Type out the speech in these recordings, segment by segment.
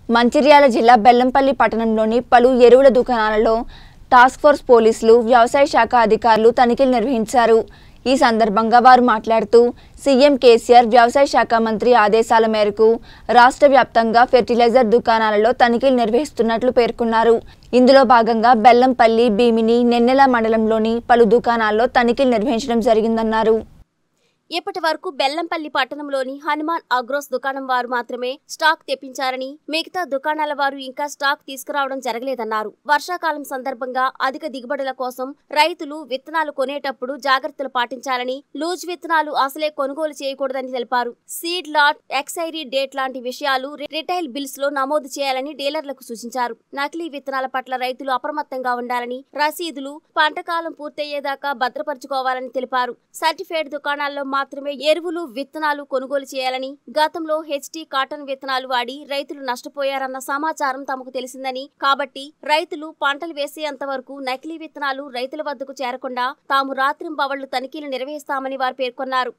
మంచిర్యాల జిల్లా బెల్లంపల్లి పట్టణంలోని పలు ఎరువుల దుకాణాలలో టాస్క్ ఫోర్స్ పోలీసులు వ్యవసాయ శాఖ అధికారులు తనిఖీలు నిర్వహించారు ఈ సందర్భంగా వారు మాట్లాడుతూ సీఎం కేసీఆర్ వ్యవసాయ శాఖ మంత్రి ఆదేశాల మేరకు రాష్ట్ర వ్యాప్తంగా ఫెర్టిలైజర్ దుకాణాలలో తనిఖీలు నిర్వహిస్తున్నట్లు పేర్కొన్నారు ఇందులో భాగంగా బెల్లంపల్లి భీమిని నెన్నెల మండలంలోని పలు దుకాణాల్లో తనిఖీలు నిర్వహించడం జరిగిందన్నారు ఇప్పటి వరకు బెల్లంపల్లి పట్టణంలోని హనుమాన్ అగ్రోస్ దుకాణం వారు మాత్రమే స్టాక్ తెప్పించారని మిగతా దుకాణాల వారు ఇంకా స్టాక్ తీసుకురావడం జరగలేదన్నారు వర్షాకాలం సందర్భంగా అధిక దిగుబడుల కోసం రైతులు విత్తనాలు కొనేటప్పుడు జాగ్రత్తలు పాటించాలని లూజ్ విత్తనాలు అసలే కొనుగోలు చేయకూడదని తెలిపారు సీడ్ లాట్ ఎక్సైరీ డేట్ లాంటి విషయాలు రి- రిటైల్ బిల్స్ లో నమోదు చేయాలని డీలర్లకు సూచించారు నకిలీ విత్తనాల పట్ల రైతులు అప్రమత్తంగా ఉండాలని రసీదులు పంటకాలం పూర్తయ్యేదాకా భద్రపరచుకోవాలని తెలిపారు సర్టిఫైడ్ దుకాణాల్లో మాత్రమే ఎరువులు విత్తనాలు కొనుగోలు చేయాలని గతంలో హెచ్టీ కాటన్ విత్తనాలు వాడి రైతులు నష్టపోయారన్న సమాచారం తమకు తెలిసిందని కాబట్టి రైతులు పంటలు వేసేంత వరకు నకిలీ విత్తనాలు రైతుల వద్దకు చేరకుండా తాము రాత్రింబవళ్లు తనిఖీలు నిర్వహిస్తామని వారు పేర్కొన్నారు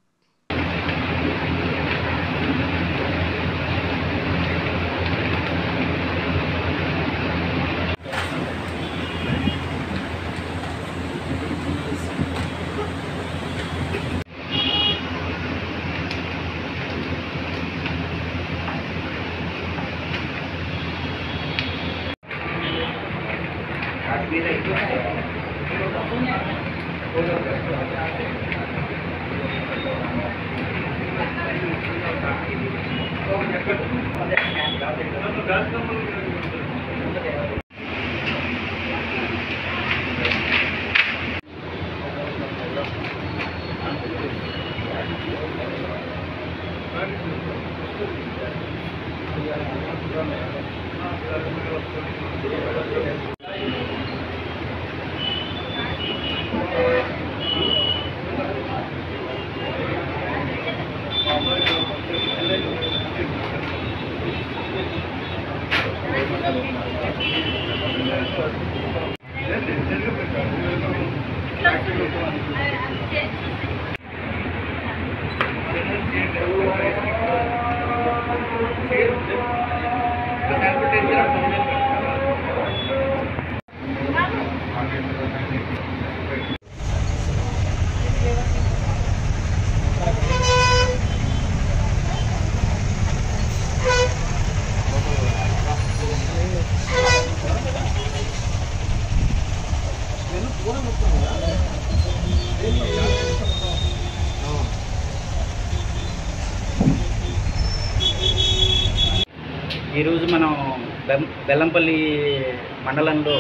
ఈరోజు మనం బెం బెల్లంపల్లి మండలంలో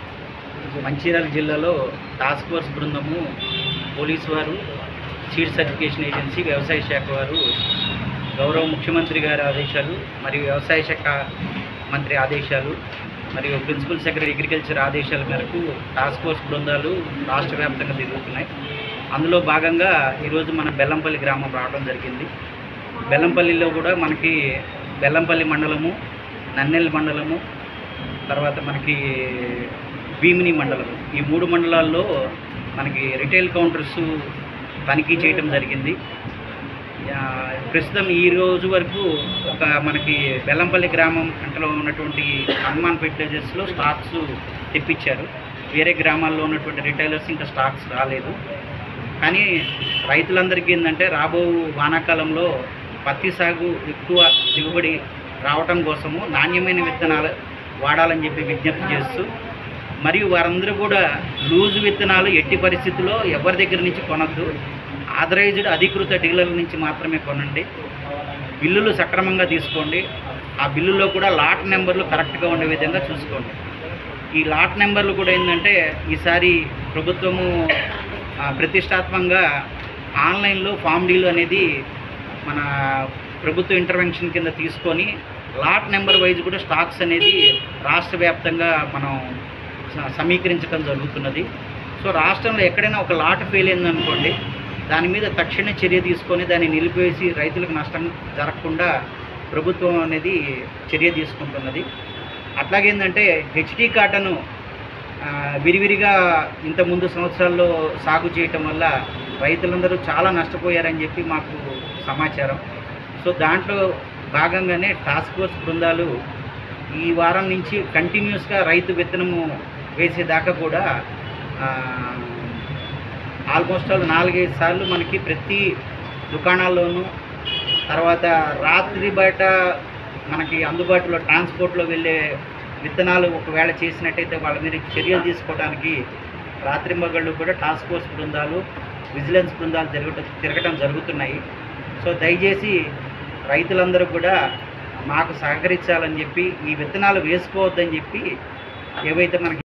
మంచిర్యాల జిల్లాలో టాస్క్ ఫోర్స్ బృందము పోలీసు వారు సీడ్ సర్టిఫికేషన్ ఏజెన్సీ వ్యవసాయ శాఖ వారు గౌరవ ముఖ్యమంత్రి గారి ఆదేశాలు మరియు వ్యవసాయ శాఖ మంత్రి ఆదేశాలు మరియు ప్రిన్సిపల్ సెక్రటరీ అగ్రికల్చర్ ఆదేశాల మేరకు టాస్క్ ఫోర్స్ బృందాలు రాష్ట్ర వ్యాప్తంగా తిరుగుతున్నాయి అందులో భాగంగా ఈరోజు మన బెల్లంపల్లి గ్రామం రావడం జరిగింది బెల్లంపల్లిలో కూడా మనకి బెల్లంపల్లి మండలము నన్నెల్ మండలము తర్వాత మనకి భీమిని మండలం ఈ మూడు మండలాల్లో మనకి రిటైల్ కౌంటర్స్ తనిఖీ చేయడం జరిగింది ఆ, ప్రస్తుతం ఈ రోజు వరకు ఒక మనకి బెల్లంపల్లి గ్రామం అంటలో ఉన్నటువంటి హనుమాన్ ఫెర్టిలైజర్స్లో స్టాక్స్ తెప్పించారు వేరే గ్రామాల్లో ఉన్నటువంటి రిటైలర్స్ ఇంకా స్టాక్స్ రాలేదు కానీ రైతులందరికీ ఏంటంటే రాబో వానాకాలంలో పత్తి సాగు ఎక్కువ దిగుబడి రావటం కోసము నాణ్యమైన విత్తనాలు వాడాలని చెప్పి విజ్ఞప్తి చేస్తూ మరియు వారందరూ కూడా లూజు విత్తనాలు ఎట్టి పరిస్థితుల్లో ఎవరి దగ్గర నుంచి కొనద్దు ఆథరైజ్డ్ అధికృత డీలర్ల నుంచి మాత్రమే కొనండి బిల్లులు సక్రమంగా తీసుకోండి ఆ బిల్లులో కూడా లాట్ నెంబర్లు కరెక్ట్గా ఉండే విధంగా చూసుకోండి ఈ లాట్ నెంబర్లు కూడా ఏంటంటే ఈసారి ప్రభుత్వము ఆ, ప్రతిష్టాత్మకంగా ఆన్లైన్లో ఫామ్ డీల్ అనేది మన ప్రభుత్వ ఇంటర్వెన్షన్ కింద తీసుకొని లాట్ నెంబర్ వైజ్ కూడా స్టాక్స్ అనేది రాష్ట్ర వ్యాప్తంగా మనం స- సమీకరించడం జరుగుతున్నది సో రాష్ట్రంలో ఎక్కడైనా ఒక లాట్ ఫెయిల్ అయిందనుకోండి దాని మీద తక్షణ చర్య తీసుకొని దాన్ని నిలిపివేసి రైతులకు నష్టం జరగకుండా ప్రభుత్వం అనేది చర్య తీసుకుంటున్నది అట్లాగేందంటే హెచ్డి కాటను ఆ, విరివిరిగా ఇంత ముందు సంవత్సరాల్లో సాగు చేయటం వల్ల రైతులందరూ చాలా నష్టపోయారని చెప్పి మాకు సమాచారం సో దాంట్లో భాగంగానే టాస్క్ ఫోర్స్ బృందాలు ఈ వారం నుంచి కంటిన్యూస్గా రైతు విత్తనము వేసేదాకా కూడా ఆల్మోస్ట్ ఆల్ నాలుగైదు సార్లు మనకి ప్రతి దుకాణాల్లోనూ తర్వాత రాత్రి బయట మనకి అందుబాటులో ట్రాన్స్పోర్ట్లో వెళ్ళే విత్తనాలు ఒకవేళ చేసినట్టయితే వాళ్ళ మీద చర్యలు తీసుకోవడానికి రాత్రి మగళ్ళు కూడా టాస్క్ ఫోర్స్ బృందాలు విజిలెన్స్ బృందాలు జరగటం తిరగటం జరుగుతున్నాయి సో దయచేసి రైతులందరూ కూడా మాకు సహకరించాలని చెప్పి ఈ విత్తనాలు వేసుకోవద్దని చెప్పి ఏవైతే మనకి